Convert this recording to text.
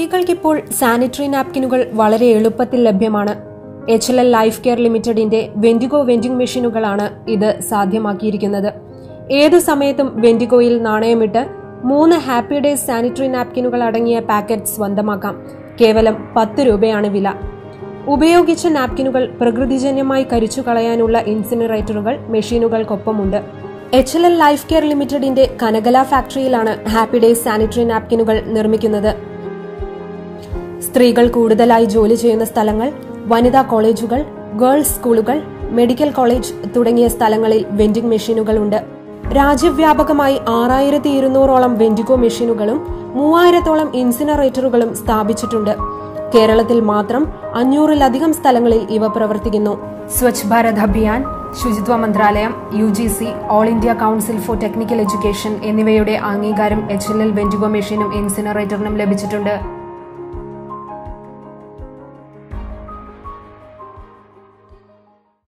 സ്ത്രീകൾക്കിപ്പോൾ sanitary നാപ്കിനുകൾ വളരെ എളുപ്പത്തിൽ ലഭ്യമാണ് H L L life care ലിമിറ്റഡിന്റെ വെന്റിഗോ വെൻഡിംഗ് മെഷീനുകളാണ് ഇത് സാധ്യമാക്കിയിരിക്കുന്നത് ഏതു സമയത്തും വെന്റിഗോയിൽ നാണയമിട്ട് മൂന്ന് ഹാപ്പി ഡേയ്സ് സാനിറ്ററി നാപ്കിനുകൾ അടങ്ങിയ പാക്കറ്റ് സ്വന്തമാക്കാം കേവലം പത്ത് രൂപയാണ് വില ഉപയോഗിച്ച നാപ്കിനുകൾ പ്രകൃതിജന്യമായി കരിച്ചു കളയാനുള്ള ഇൻസിനറേറ്ററുകൾ മെഷീനുകൾക്കൊപ്പമുണ്ട് H L L life care ലിമിറ്റഡിന്റെ കനകല ഫാക്ടറിയിലാണ് ഹാപ്പി ഡേയ്സ് സാനിറ്ററി നാപ്കിനുകൾ നിർമ്മിക്കുന്നത് സ്ത്രീകൾ കൂടുതലായി ജോലി ചെയ്യുന്ന സ്ഥലങ്ങൾ വനിതാ കോളേജുകൾ ഗേൾസ് സ്കൂളുകൾ മെഡിക്കൽ കോളേജ് തുടങ്ങിയ സ്ഥലങ്ങളിൽ വെൻഡിംഗ് മെഷീനുകളുണ്ട് രാജ്യവ്യാപകമായി ആറായിരത്തി ഇരുന്നൂറോളം വെൻഡിഗോ മെഷീനുകളും മൂവായിരത്തോളം ഇൻസിനറേറ്ററുകളും സ്ഥാപിച്ചിട്ടുണ്ട് കേരളത്തിൽ മാത്രം അഞ്ഞൂറിലധികം സ്ഥലങ്ങളിൽ ഇവ പ്രവർത്തിക്കുന്നു സ്വച്ഛ് ഭാരത് അഭിയാൻ ശുചിത്വ മന്ത്രാലയം U G C all India council for technical education എന്നിവയുടെ അംഗീകാരം എച്ച് എൽ എൽ വെൻഡിഗോ മെഷീനും ഇൻസിനറേറ്ററിനും ലഭിച്ചിട്ടുണ്ട്